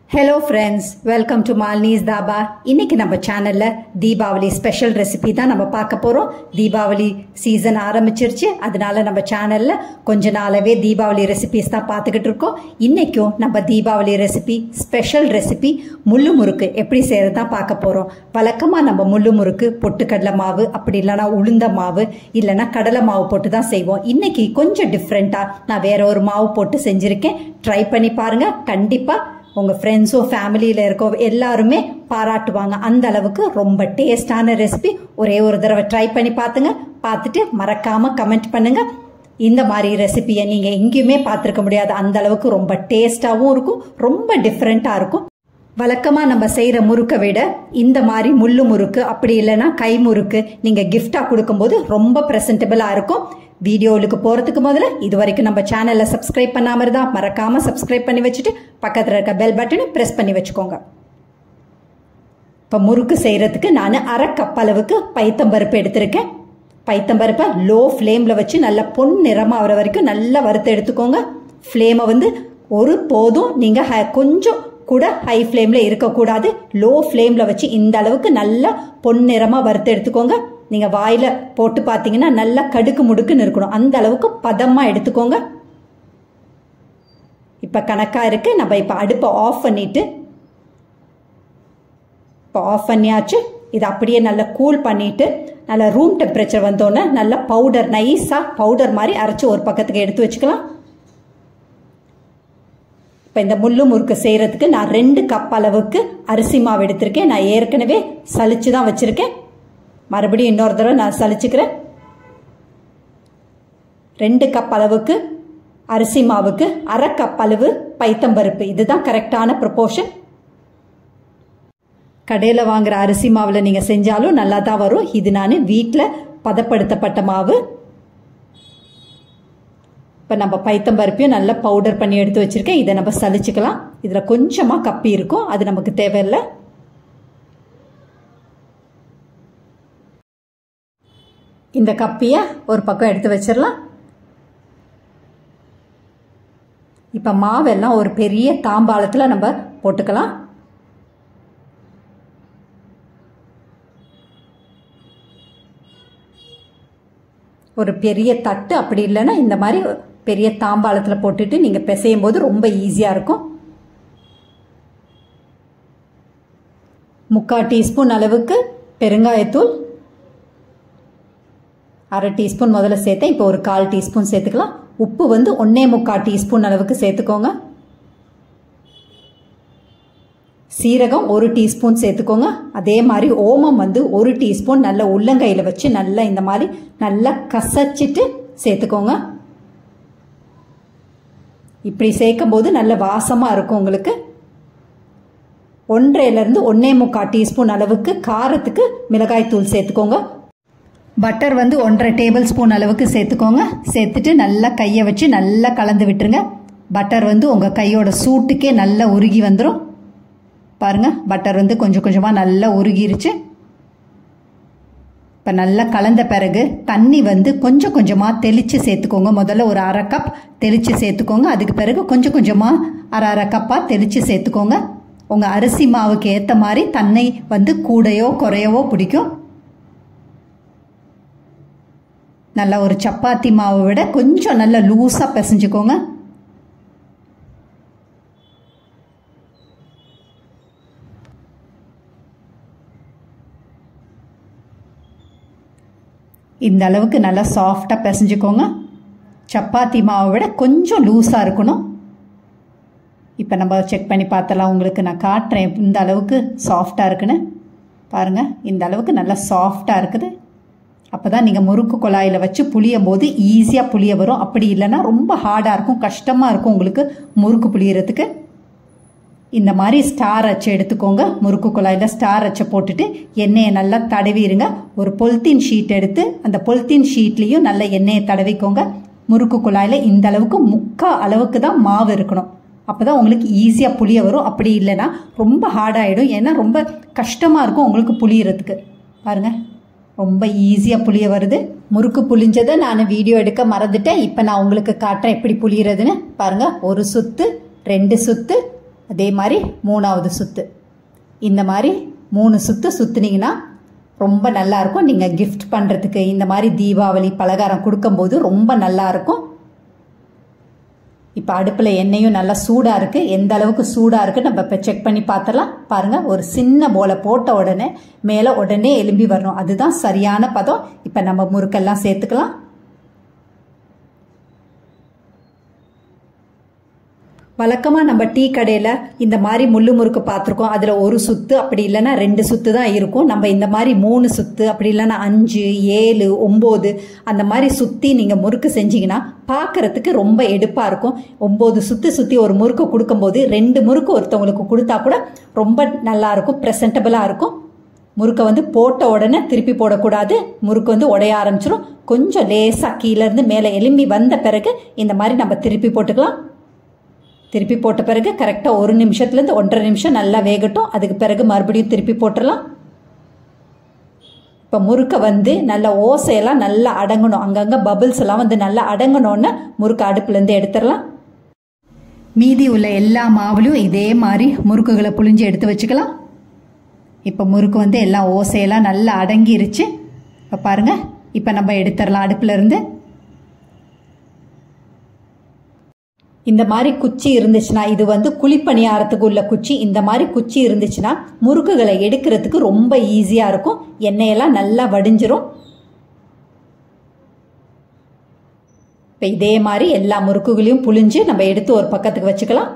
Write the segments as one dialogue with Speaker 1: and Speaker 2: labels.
Speaker 1: hello friends welcome to Malini's dhaba இன்னைக்கு நம்ம சேனல்ல தீபாவளி ஸ்பெஷல் ரெசிபி தான் நம்ம பார்க்க போறோம் தீபாவளி சீசன் ஆரம்பிச்சிருச்சு அதனால நம்ம சேனல்ல கொஞ்ச நாளாவே தீபாவளி ரெசிபிஸ் தான் பார்த்துக்கிட்டு இருக்கோம் இன்னைக்கும் நம்ம தீபாவளி ரெசிபி ஸ்பெஷல் ரெசிபி முள்ளு முறுக்கு எப்படி செய்யறது தான் பார்க்க போறோம் வழக்கமா நம்ம முள்ளு முறுக்கு பொட்டுக்கடலை மாவு அப்படி இல்லைன்னா உளுந்த மாவு இல்லைன்னா கடலை மாவு போட்டு தான் செய்வோம் இன்னைக்கு கொஞ்சம் டிஃப்ரெண்டா நான் வேற ஒரு மாவு போட்டு செஞ்சிருக்கேன் ட்ரை பண்ணி பாருங்க கண்டிப்பா உங்கள் ஃப்ரெண்ட்ஸோ ஃபேமிலியில் இருக்கோ எல்லாருமே பாராட்டுவாங்க அந்த அளவுக்கு ரொம்ப டேஸ்டான ரெசிபி ஒரே ஒரு தடவை ட்ரை பண்ணி பார்த்துங்க பார்த்துட்டு மறக்காமல் கமெண்ட் பண்ணுங்க இந்த மாதிரி ரெசிபியை நீங்கள் எங்கேயுமே பார்த்துருக்க முடியாது அந்த அளவுக்கு ரொம்ப டேஸ்டாகவும் இருக்கும் ரொம்ப டிஃப்ரெண்ட்டாக இருக்கும் வழக்கமாக நம்ம செய்கிற முறுக்கை விட இந்த மாதிரி முள்ளு முறுக்கு அப்படி இல்லைன்னா கை முறுக்கு நீங்கள் கிஃப்டாக கொடுக்கும்போது ரொம்ப ப்ரெசன்டபிளாக இருக்கும் வீடியோவுக்கு போகிறதுக்கு முதல்ல இது வரைக்கும் நம்ம சேனலை சப்ஸ்கிரைப் பண்ணாமல் இருந்தால் மறக்காமல் சப்ஸ்கிரைப் பண்ணி வச்சுட்டு பக்கத்தில் இருக்க பெல் பட்டனை ப்ரெஸ் பண்ணி வச்சுக்கோங்க இப்போ முறுக்கு செய்கிறதுக்கு நான் அரை கப் அளவுக்கு பைத்தம்பருப்பு எடுத்திருக்கேன் பைத்தம்பருப்பை லோ ஃப்ளேமில் வச்சு நல்லா பொன் நிறமாக ஆகிற வரைக்கும் நல்லா வறுத்து எடுத்துக்கோங்க ஃப்ளேமை வந்து ஒரு போதும் நீங்கள் கொஞ்சம் கூட ஹை ஃப்ளேமில் இருக்கக்கூடாது லோ ஃப்ளேமில் வச்சு இந்த அளவுக்கு நல்லா பொன்னிறமாக வறுத்து எடுத்துக்கோங்க நீங்கள் வாயில் போட்டு பார்த்தீங்கன்னா நல்லா கடுக்கு முடுக்குன்னு இருக்கணும் அந்த அளவுக்கு பதமாக எடுத்துக்கோங்க இப்போ கணக்காக இருக்குது நம்ம இப்போ அடுப்பை ஆஃப் பண்ணிவிட்டு இப்போ ஆஃப் பண்ணியாச்சு இது அப்படியே நல்லா கூல் பண்ணிவிட்டு நல்லா ரூம் டெம்பரேச்சர் வந்தோன்னே நல்லா பவுடர் நைஸாக பவுடர் மாதிரி அரைச்சி ஒரு பக்கத்துக்கு எடுத்து வச்சுக்கலாம் இப்போ இந்த முள்ளு முறுக்கு செய்கிறதுக்கு நான் ரெண்டு கப் அளவுக்கு அரிசி மாவு எடுத்திருக்கேன் நான் ஏற்கனவே சலிச்சு தான் வச்சுருக்கேன் மறுபடியும் இன்னொரு தடவை நான் சலிச்சுக்கிறேன் ரெண்டு கப் அளவுக்கு அரிசி மாவுக்கு அரை கப் அளவு பைத்தம்பருப்பு இதுதான் கரெக்டான ப்ரொப்போர்ஷன் கடையில் வாங்குற அரிசி மாவில் நீங்கள் செஞ்சாலும் நல்லா தான் வரும் இது நான் வீட்டில் பதப்படுத்தப்பட்ட மாவு இப்போ நம்ம பைத்தம்பருப்பையும் நல்லா பவுடர் பண்ணி எடுத்து வச்சுருக்கேன் இதை நம்ம சலிச்சுக்கலாம் இதில் கொஞ்சமாக கப்பி இருக்கும் அது நமக்கு தேவையில்லை இந்த கப்பியை ஒரு பக்கம் எடுத்து வச்சிடலாம் இப்போ மாவெல்லாம் ஒரு பெரிய தாம்பாளத்தில் நம்ம போட்டுக்கலாம் ஒரு பெரிய தட்டு அப்படி இல்லைன்னா இந்த மாதிரி பெரிய தாம்பாளத்தில் போட்டுட்டு நீங்கள் பிசையும் போது ரொம்ப ஈஸியாக இருக்கும் முக்கால் டீஸ்பூன் அளவுக்கு பெருங்காயத்தூள் அரை டீஸ்பூன் முதல்ல சேர்த்தேன் இப்போ ஒரு கால் டீஸ்பூன் சேர்த்துக்கலாம் உப்பு வந்து ஒன்னே முக்கால் டீஸ்பூன் அளவுக்கு சேர்த்துக்கோங்க சீரகம் ஒரு டீஸ்பூன் சேர்த்துக்கோங்க அதே மாதிரி ஓமம் வந்து ஒரு டீஸ்பூன் நல்ல உள்ளங்கையில் வச்சு நல்லா இந்த மாதிரி நல்லா கசச்சிட்டு சேர்த்துக்கோங்க இப்படி சேர்க்கும் போது நல்ல வாசமாக இருக்கும் உங்களுக்கு ஒன்றையிலேருந்து ஒன்னே முக்கால் டீஸ்பூன் அளவுக்கு காரத்துக்கு மிளகாய் தூள் சேர்த்துக்கோங்க பட்டர் வந்து ஒன்றரை டேபிள் ஸ்பூன் அளவுக்கு சேர்த்துக்கோங்க சேர்த்துட்டு நல்லா கையை வச்சு நல்லா கலந்து விட்டுருங்க பட்டர் வந்து உங்கள் கையோட சூட்டுக்கே நல்லா உருகி வந்துடும் பாருங்க பட்டர் வந்து கொஞ்சம் கொஞ்சமாக நல்லா உருகிருச்சு இப்போ நல்லா கலந்த பிறகு தண்ணி வந்து கொஞ்சம் கொஞ்சமாக தெளித்து சேர்த்துக்கோங்க முதல்ல ஒரு அரை கப் தெளித்து சேர்த்துக்கோங்க அதுக்கு பிறகு கொஞ்சம் கொஞ்சமாக அரை அரை கப்பாக தெளித்து சேர்த்துக்கோங்க உங்கள் அரிசி மாவுக்கு ஏற்ற மாதிரி தண்ணி வந்து கூடையோ குறையவோ பிடிக்கும் நல்லா ஒரு சப்பாத்தி மாவை விட கொஞ்சம் நல்லா லூஸாக பிசைஞ்சுக்கோங்க இந்த அளவுக்கு நல்லா சாஃப்டாக பிசைஞ்சுக்கோங்க சப்பாத்தி மாவை விட கொஞ்சம் லூஸாக இருக்கணும் இப்போ நம்ம செக் பண்ணி பார்த்தலாம் உங்களுக்கு நான் காட்டுறேன் இந்த அளவுக்கு சாஃப்டாக இருக்குன்னு பாருங்கள் இந்த அளவுக்கு நல்லா சாஃப்டாக இருக்குது அப்போ தான் நீங்கள் முறுக்கு குழாயில் வச்சு புளியும் போது ஈஸியாக புளிய வரும் அப்படி இல்லைன்னா ரொம்ப ஹார்டாக இருக்கும் கஷ்டமாக இருக்கும் உங்களுக்கு முறுக்கு புளியறதுக்கு இந்த மாதிரி ஸ்டார் அச்சை எடுத்துக்கோங்க முறுக்கு குழாயில் ஸ்டார் அச்சை போட்டுட்டு எண்ணெயை நல்லா தடவிடுங்க ஒரு பொலித்தீன் ஷீட் எடுத்து அந்த பொலித்தீன் ஷீட்லேயும் நல்லா எண்ணெயை தடவிக்கோங்க முறுக்கு குழாயில் இந்த அளவுக்கு முக்கா அளவுக்கு தான் மாவு இருக்கணும் அப்போ தான் உங்களுக்கு ஈஸியாக புளிய வரும் அப்படி இல்லைன்னா ரொம்ப ஹார்டாகிடும் ஏன்னா ரொம்ப கஷ்டமாக இருக்கும் உங்களுக்கு புளியறதுக்கு பாருங்கள் ரொம்ப ஈஸியாக புளிய வருது முறுக்கு புளிஞ்சதை நான் வீடியோ எடுக்க மறந்துட்டேன் இப்போ நான் உங்களுக்கு காட்டுறேன் எப்படி புளியறதுன்னு பாருங்கள் ஒரு சுத்து ரெண்டு சுத்து அதே மாதிரி மூணாவது சுத்து இந்த மாதிரி மூணு சுத்து சுத்துனீங்கன்னா ரொம்ப நல்லா இருக்கும் நீங்கள் கிஃப்ட் பண்ணுறதுக்கு இந்த மாதிரி தீபாவளி பலகாரம் கொடுக்கும்போது ரொம்ப நல்லா இருக்கும் இப்போ அடுப்பில் எண்ணெயும் நல்லா சூடாக இருக்குது எந்த அளவுக்கு சூடாக இருக்குது நம்ம இப்போ செக் பண்ணி பார்த்தலாம் பாருங்கள் ஒரு சின்ன போலை போட்ட உடனே மேலே உடனே எலும்பி வரணும் அதுதான் சரியான பதம் இப்போ நம்ம முறுக்கெல்லாம் சேர்த்துக்கலாம் வழக்கமாக நம்ம டீ கடையில் இந்த மாதிரி முள்ளு முறுக்கு பார்த்துருக்கோம் அதில் ஒரு சுத்து அப்படி இல்லைன்னா ரெண்டு சுத்து தான் இருக்கும் நம்ம இந்த மாதிரி மூணு சுத்து அப்படி இல்லைன்னா அஞ்சு ஏழு ஒம்பது அந்த மாதிரி சுற்றி நீங்கள் முறுக்கு செஞ்சீங்கன்னா பார்க்கறதுக்கு ரொம்ப எடுப்பாக இருக்கும் ஒம்பது சுற்றி சுற்றி ஒரு முறுக்கு கொடுக்கும்போது ரெண்டு முறுக்கு ஒருத்தவங்களுக்கு கொடுத்தா கூட ரொம்ப நல்லா இருக்கும் ப்ரெசன்டபுளாக இருக்கும் முறுக்கை வந்து போட்ட உடனே திருப்பி போடக்கூடாது முறுக்கு வந்து உடைய ஆரம்பிச்சிடும் கொஞ்சம் லேசாக கீழேருந்து மேலே எலும்பி வந்த பிறகு இந்த மாதிரி நம்ம திருப்பி போட்டுக்கலாம் திருப்பி போட்ட பிறகு கரெக்டாக ஒரு நிமிஷத்துலேருந்து ஒன்றரை நிமிஷம் நல்லா வேகட்டும் அதுக்கு பிறகு மறுபடியும் திருப்பி போட்டுடலாம் இப்போ முறுக்கை வந்து நல்ல ஓசையெல்லாம் நல்லா அடங்கணும் அங்கங்கே பபிள்ஸ் எல்லாம் வந்து நல்லா அடங்கணும்னு முறுக்கு அடுப்புலேருந்து எடுத்துடலாம் மீதி உள்ள எல்லா மாவுலையும் இதே மாதிரி முறுக்குகளை புழிஞ்சு எடுத்து வச்சுக்கலாம் இப்போ முறுக்கு வந்து எல்லாம் ஓசையெல்லாம் நல்லா அடங்கிருச்சு இப்போ பாருங்கள் இப்போ நம்ம எடுத்துடலாம் அடுப்புலேருந்து இந்த மாதிரி குச்சி இருந்துச்சுன்னா இது வந்து குழிப்பணியாரத்துக்கு உள்ள குச்சி இந்த மாதிரி குச்சி இருந்துச்சுன்னா முறுக்குகளை எடுக்கிறதுக்கு ரொம்ப ஈஸியாக இருக்கும் எண்ணெயெல்லாம் நல்லா வடிஞ்சிரும் இப்போ இதே மாதிரி எல்லா முறுக்குகளையும் புழிஞ்சு நம்ம எடுத்து ஒரு பக்கத்துக்கு வச்சுக்கலாம்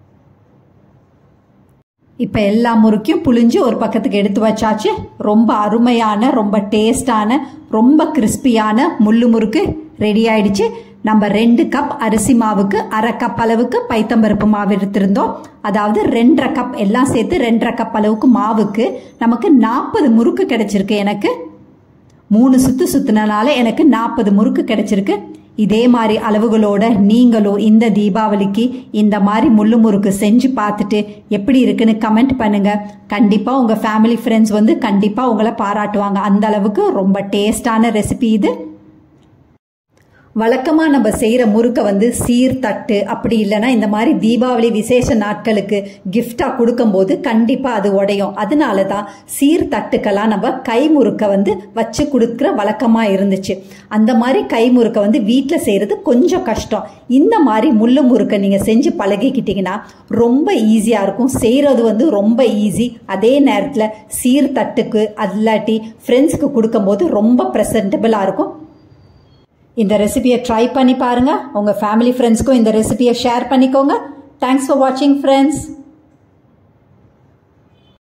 Speaker 1: இப்போ எல்லா முறுக்கையும் புழிஞ்சு ஒரு பக்கத்துக்கு எடுத்து வச்சாச்சு ரொம்ப அருமையான ரொம்ப டேஸ்டான ரொம்ப கிறிஸ்பியான முள்ளு முறுக்கு ரெடி ஆயிடுச்சு நம்ம ரெண்டு கப் அரிசி மாவுக்கு அரை கப் அளவுக்கு பைத்தம்பருப்பு மாவு எடுத்திருந்தோம் அதாவது ரெண்டரை கப் எல்லாம் சேர்த்து ரெண்டரை கப் அளவுக்கு மாவுக்கு நமக்கு நாற்பது முறுக்கு கிடைச்சிருக்கு எனக்கு மூணு சுத்து சுத்தினால எனக்கு நாற்பது முறுக்கு கிடைச்சிருக்கு இதே மாதிரி அளவுகளோட நீங்களும் இந்த தீபாவளிக்கு இந்த மாதிரி முள்ளு முறுக்கு செஞ்சு பார்த்துட்டு எப்படி இருக்குன்னு கமெண்ட் பண்ணுங்க கண்டிப்பா உங்க ஃபேமிலி ஃப்ரெண்ட்ஸ் வந்து கண்டிப்பா உங்களை பாராட்டுவாங்க அந்த அளவுக்கு ரொம்ப டேஸ்டான ரெசிபி இது வழக்கமாக நம்ம செய்கிற முறுக்கை வந்து சீர்தட்டு அப்படி இல்லைன்னா இந்த மாதிரி தீபாவளி விசேஷ நாட்களுக்கு கிஃப்டாக கொடுக்கும்போது கண்டிப்பாக அது உடையும் அதனால தான் சீர்தட்டுக்கெல்லாம் நம்ம கை முறுக்கை வந்து வச்சு கொடுக்குற வழக்கமாக இருந்துச்சு அந்த மாதிரி கை முறுக்கை வந்து வீட்டில் செய்கிறது கொஞ்சம் கஷ்டம் இந்த மாதிரி முள்ளு முறுக்கை நீங்கள் செஞ்சு பழகிக்கிட்டிங்கன்னா ரொம்ப ஈஸியாக இருக்கும் செய்கிறது வந்து ரொம்ப ஈஸி அதே நேரத்தில் சீர்தட்டுக்கு அல்லாட்டி ஃப்ரெண்ட்ஸுக்கு கொடுக்கும்போது ரொம்ப ப்ரெசன்டபுளாக இருக்கும் இந்த ரெசிபியை ட்ரை பண்ணி பாருங்க உங்க ஃபேமிலி ஃப்ரெண்ட்ஸ்க்கும் இந்த ரெசிபியை ஷேர் பண்ணிக்கோங்க தேங்க்ஸ் ஃபார் வாட்சிங் ஃப்ரெண்ட்ஸ்